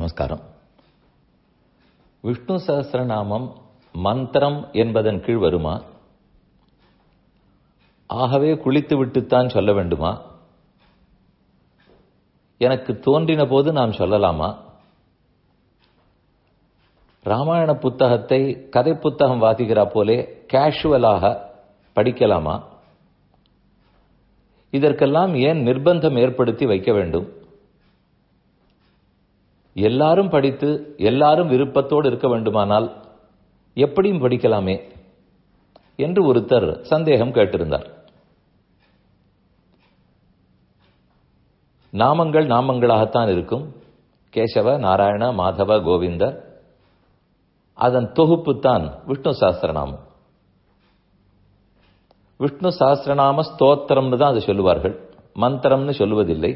நமஸ்காரம் விஷ்ணு சஹஸ்ரநாமம் மந்திரம் என்பதன் கீழ் வருமா ஆகவே குளித்து விட்டுத்தான் சொல்ல வேண்டுமா எனக்கு தோன்றின போது நாம் சொல்லலாமா ராமாயண புத்தகத்தை கதை புத்தகம் வாசிக்கிறா போலே கேஷுவலாக படிக்கலாமா இதற்கெல்லாம் ஏன் நிர்பந்தம் ஏற்படுத்தி வைக்க வேண்டும் எல்லாரும் படித்து எல்லாரும் விருப்பத்தோடு இருக்க வேண்டுமானால் எப்படியும் படிக்கலாமே என்று ஒருத்தர் சந்தேகம் கேட்டிருந்தார் நாமங்கள் நாமங்களாகத்தான் இருக்கும் கேசவ நாராயண மாதவ கோவிந்த அதன் தொகுப்புத்தான் விஷ்ணு சாஸ்திரநாமம் விஷ்ணு சாஸ்திரநாம ஸ்தோத்திரம்னு தான் அது சொல்லுவார்கள் மந்திரம்னு சொல்லுவதில்லை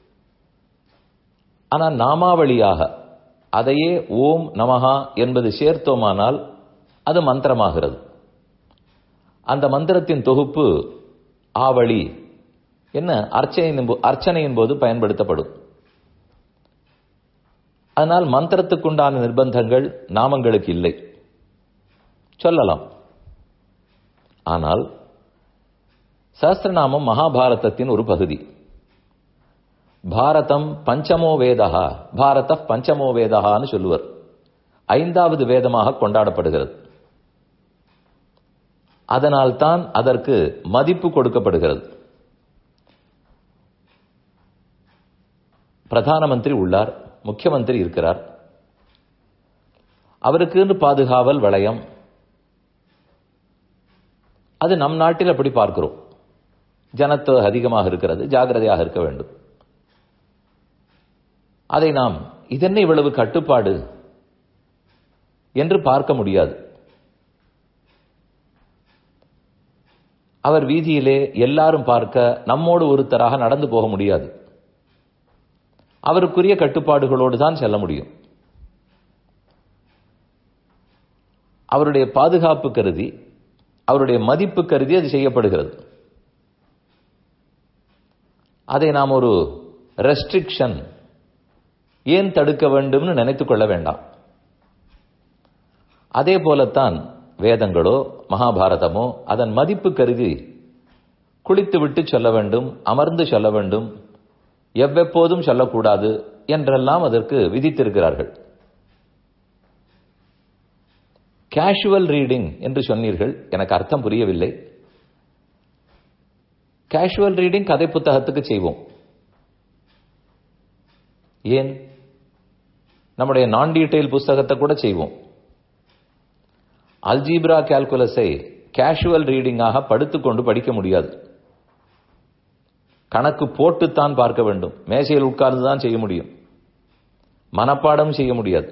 ஆனால் நாமாவளியாக அதையே ஓம் நமஹா என்பது சேர்த்தோமானால் அது மந்திரமாகிறது அந்த மந்திரத்தின் தொகுப்பு ஆவளி என்ன அர்ச்சனையின் அர்ச்சனையின் போது பயன்படுத்தப்படும் அதனால் மந்திரத்துக்குண்டான நிர்பந்தங்கள் நாமங்களுக்கு இல்லை சொல்லலாம் ஆனால் சஹசிரநாமம் மகாபாரதத்தின் ஒரு பகுதி பாரதம் பஞ்சமோ வேதா பாரத பஞ்சமோ வேதகான்னு சொல்லுவர் ஐந்தாவது வேதமாக கொண்டாடப்படுகிறது அதனால்தான் அதற்கு மதிப்பு கொடுக்கப்படுகிறது பிரதான மந்திரி உள்ளார் முக்கியமந்திரி இருக்கிறார் அவருக்கு பாதுகாவல் வளையம் அது நம் நாட்டில் அப்படி பார்க்கிறோம் ஜனத்தொகை அதிகமாக இருக்கிறது ஜாகிரதையாக இருக்க வேண்டும் அதை நாம் இதென்ன இவ்வளவு கட்டுப்பாடு என்று பார்க்க முடியாது அவர் வீதியிலே எல்லாரும் பார்க்க நம்மோடு ஒருத்தராக நடந்து போக முடியாது அவருக்குரிய கட்டுப்பாடுகளோடு தான் செல்ல முடியும் அவருடைய பாதுகாப்பு கருதி அவருடைய மதிப்பு கருதி அது செய்யப்படுகிறது அதை நாம் ஒரு ரெஸ்ட்ரிக்ஷன் ஏன் தடுக்க வேண்டும்னு நினைத்துக் கொள்ள வேண்டாம் அதே போலத்தான் வேதங்களோ மகாபாரதமோ அதன் மதிப்பு கருதி குளித்து விட்டு சொல்ல வேண்டும் அமர்ந்து சொல்ல வேண்டும் எவ்வப்போதும் சொல்லக்கூடாது என்றெல்லாம் அதற்கு விதித்திருக்கிறார்கள் கேஷுவல் ரீடிங் என்று சொன்னீர்கள் எனக்கு அர்த்தம் புரியவில்லை கேஷுவல் ரீடிங் கதை புத்தகத்துக்கு செய்வோம் ஏன் நம்முடைய நான் டீடைல் புஸ்தகத்தை கூட செய்வோம் அல்ஜீப்ரா கால்குலஸை கேஷுவல் ரீடிங்காக படுத்துக்கொண்டு படிக்க முடியாது கணக்கு போட்டுத்தான் பார்க்க வேண்டும் மேசையில் உட்கார்ந்து தான் செய்ய முடியும் மனப்பாடம் செய்ய முடியாது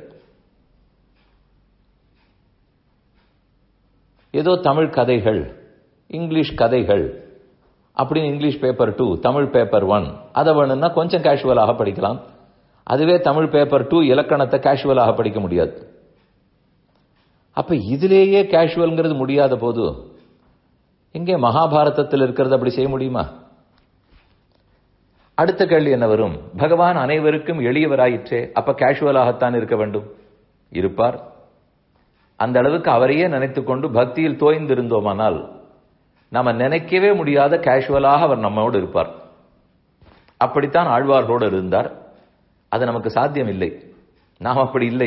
ஏதோ தமிழ் கதைகள் இங்கிலீஷ் கதைகள் அப்படின்னு English paper two Tamil paper one அதை வேணும்னா கொஞ்சம் கேஷுவலாக படிக்கலாம் அதுவே தமிழ் பேப்பர் டூ இலக்கணத்தை கேஷுவலாக படிக்க முடியாது அப்ப இதிலேயே கேஷுவல்ங்கிறது முடியாத போது இங்கே மகாபாரதத்தில் இருக்கிறது அப்படி செய்ய முடியுமா அடுத்த கேள்வி என்ன வரும் பகவான் அனைவருக்கும் எளியவராயிற்றே அப்ப கேஷுவலாகத்தான் இருக்க வேண்டும் இருப்பார் அந்த அளவுக்கு அவரையே நினைத்துக் கொண்டு பக்தியில் தோய்ந்திருந்தோமானால் நாம நினைக்கவே முடியாத கேஷுவலாக அவர் நம்மோடு இருப்பார் அப்படித்தான் ஆழ்வார்களோடு இருந்தார் அது நமக்கு சாத்தியம் இல்லை நாம் அப்படி இல்லை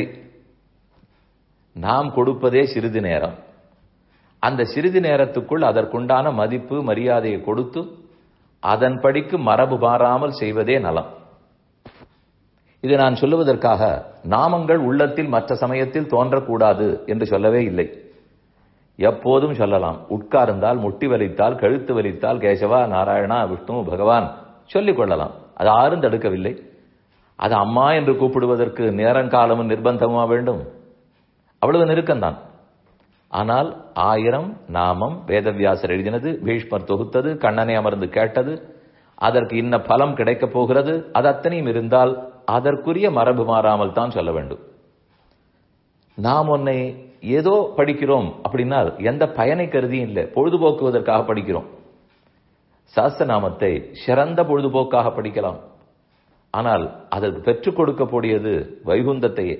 நாம் கொடுப்பதே சிறிது நேரம் அந்த சிறிது நேரத்துக்குள் அதற்குண்டான மதிப்பு மரியாதையை கொடுத்து அதன்படிக்கு மரபு மாறாமல் செய்வதே நலம் இது நான் சொல்லுவதற்காக நாமங்கள் உள்ளத்தில் மற்ற சமயத்தில் தோன்றக்கூடாது என்று சொல்லவே இல்லை எப்போதும் சொல்லலாம் உட்கார்ந்தால் முட்டி வலித்தால் கழுத்து வலித்தால் கேசவா நாராயணா விஷ்ணு பகவான் சொல்லிக் கொள்ளலாம் அது யாரும் தடுக்கவில்லை அது அம்மா என்று கூப்பிடுவதற்கு நேரங்காலமும் நிர்பந்தமா வேண்டும் அவ்வளவு நெருக்கம்தான் ஆனால் ஆயிரம் நாமம் வேதவியாசர் எழுதினது பீஷ்மர் தொகுத்தது கண்ணனை அமர்ந்து கேட்டது அதற்கு இன்ன பலம் கிடைக்கப் போகிறது அது அத்தனையும் இருந்தால் அதற்குரிய மரபு மாறாமல் தான் சொல்ல வேண்டும் நாம் உன்னை ஏதோ படிக்கிறோம் அப்படின்னா எந்த பயனை கருதியும் இல்லை பொழுதுபோக்குவதற்காக படிக்கிறோம் சாஸ்திரநாமத்தை சிறந்த பொழுதுபோக்காக படிக்கலாம் ஆனால் அதற்கு பெற்றுக் கொடுக்கக்கூடியது வைகுந்தத்தையே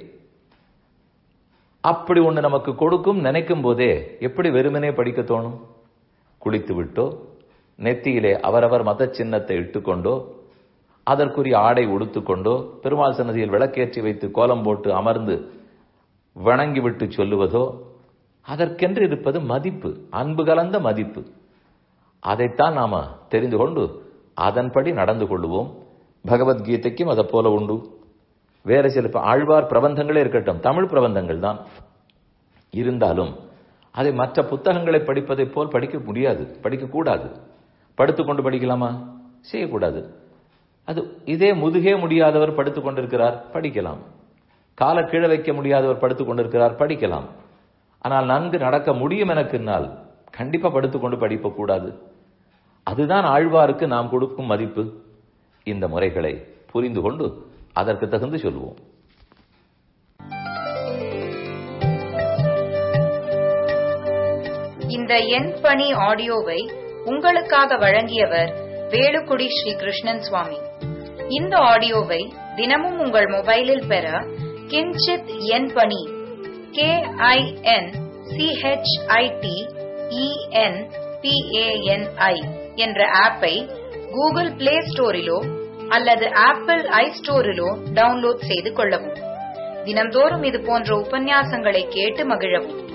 அப்படி ஒண்ணு நமக்கு கொடுக்கும் நினைக்கும் போதே எப்படி வெறுமனே படிக்க தோணும் குளித்து விட்டோ நெத்தியிலே அவரவர் மத சின்னத்தை இட்டுக்கொண்டோ அதற்குரிய ஆடை உடுத்துக்கொண்டோ பெருமாள் சன்னதியில் விளக்கேற்றி வைத்து கோலம் போட்டு அமர்ந்து வணங்கிவிட்டு சொல்லுவதோ அதற்கென்று இருப்பது மதிப்பு அன்பு கலந்த மதிப்பு அதைத்தான் நாம தெரிந்து கொண்டு அதன்படி நடந்து கொள்ளுவோம் பகவத்கீதைக்கும் அதை போல உண்டு வேற சில ஆழ்வார் பிரபந்தங்களே இருக்கட்டும் தமிழ் பிரபந்தங்கள் தான் இருந்தாலும் அதை மற்ற புத்தகங்களை படிப்பதைப் போல் படிக்க முடியாது படிக்கக்கூடாது படுத்துக்கொண்டு படிக்கலாமா செய்யக்கூடாது அது இதே முதுகே முடியாதவர் படுத்துக் கொண்டிருக்கிறார் படிக்கலாம் கால கீழே வைக்க முடியாதவர் படுத்துக் கொண்டிருக்கிறார் படிக்கலாம் ஆனால் நன்கு நடக்க முடியும் எனக்குன்னால் கண்டிப்பா படுத்துக்கொண்டு படிப்ப கூடாது அதுதான் ஆழ்வாருக்கு நாம் கொடுக்கும் மதிப்பு இந்த முறைகளை புரிந்து கொண்டு அதற்கு தகுந்து சொல்லுவோம் இந்த எண் பணி ஆடியோவை உங்களுக்காக வழங்கியவர் வேலுக்குடி ஸ்ரீ கிருஷ்ணன் சுவாமி இந்த ஆடியோவை தினமும் உங்கள் மொபைலில் பெற கிஞ்சித் எண் பணி கே ஐ என் சிஹெச்ஐடி இஎன் பிஏஎன்ஐ என்ற ஆப்பை கூகுள் பிளே ஸ்டோரிலோ அல்லது ஆப்பிள் ஐ ஸ்டோரிலோ டவுன்லோட் செய்து கொள்ளவும் தினம்தோறும் இது போன்ற உபன்யாசங்களை கேட்டு மகிழவும்